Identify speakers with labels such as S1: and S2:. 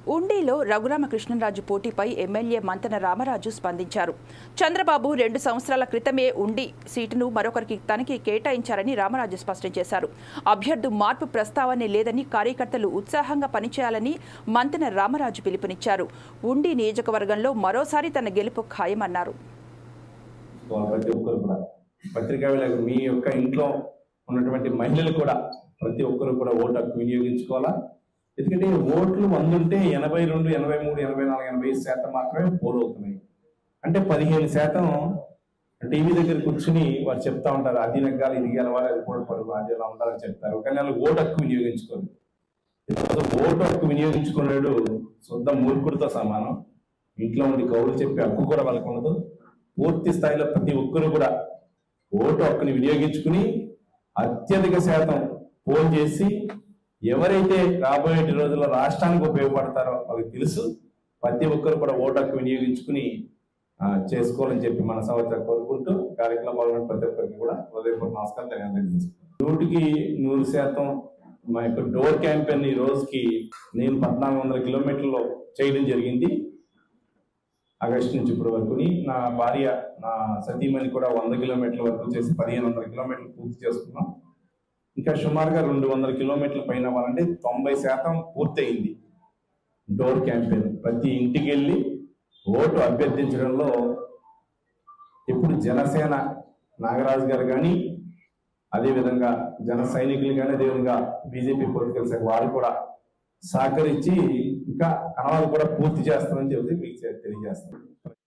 S1: ఉండిలో రఘురామకృష్ణరాజు పోటీపై ఎమ్మెల్యే మంతన రామరాజు స్పందించారు చంద్రబాబు రెండు సంవత్సరాల క్రితమే ఉండి సీటును మరొకరికి తనకి కేటాయించారని రామరాజు స్పష్టం చేశారు అభ్యర్థు మార్పు ప్రస్తావనే లేదని కార్యకర్తలు ఉత్సాహంగా పనిచేయాలని మంతన రామరాజు పిలుపునిచ్చారు ఉండి నియోజకవర్గంలో మరోసారి తన గెలుపు ఖాయమన్నారు
S2: ప్రతి ఒక్కరు కూడా పత్రికా విలేకరు మీ యొక్క ఇంట్లో ఉన్నటువంటి మహిళలు కూడా ప్రతి ఒక్కరు కూడా ఓటు హక్కు వినియోగించుకోవాలా ఎందుకంటే ఓట్లు వంద ఉంటే ఎనభై రెండు ఎనభై మూడు ఎనభై నాలుగు ఎనభై ఐదు శాతం మాత్రమే పోల్ అవుతున్నాయి అంటే పదిహేను శాతం టీవీ దగ్గర కూర్చుని వారు చెప్తా ఉంటారు అది నెగ్గాలి ఇది గెలవాలి అది కూడా పరుగు అది ఎలా ఉండాలని చెప్తారు కానీ వాళ్ళు ఓటు హక్కు వినియోగించుకోరు ఈరోజు ఓటు హక్కు వినియోగించుకున్నాడు శుద్ధ మూర్ఖుడితో సమానం ఇంట్లో ఉండి కౌలు చెప్పే హక్కు కూడా వాళ్ళకు ఉండదు పూర్తి స్థాయిలో ప్రతి ఒక్కరు కూడా ఓటు హక్కుని వినియోగించుకుని అత్యధిక శాతం పోల్ చేసి ఎవరైతే రాబోయే రోజుల్లో రాష్ట్రానికి ఉపయోగపడతారో వాళ్ళకి తెలుసు ప్రతి ఒక్కరు కూడా ఓటు హక్కు వినియోగించుకుని ఆ, చేసుకోవాలని చెప్పి మన సంవత్సరం కోరుకుంటూ కార్యక్రమం పాల్గొన్న ప్రతి ఒక్కరికి కూడా హృదయపూర్వక నమస్కారం ధన్యవాదాలు చేసుకుంటాం నూటికి నూరు శాతం మా యొక్క డోర్ క్యాంపెయిన్ ఈ రోజుకి నేను పద్నాలుగు వందల కిలోమీటర్లు చేయడం జరిగింది ఆగస్టు నుంచి ఇప్పటి వరకు నా భార్య నా సతీమణి కూడా వంద కిలోమీటర్ల వరకు చేసి పదిహేను వందల కిలోమీటర్లు పూర్తి చేసుకున్నాం ఇంకా సుమారుగా రెండు వందల కిలోమీటర్ల పైన అవ్వాలంటే తొంభై శాతం పూర్తయింది డోర్ క్యాంపెయిన్ ప్రతి ఇంటికి వెళ్ళి ఓటు అభ్యర్థించడంలో ఇప్పుడు జనసేన నాగరాజు గారు కానీ అదేవిధంగా జన సైనికులు కానీ అదేవిధంగా బీజేపీ పొలిటికల్ శాఖ వారు కూడా సహకరించి ఇంకా కణాలు కూడా పూర్తి చేస్తామని చెప్పి మీకు తెలియజేస్తాను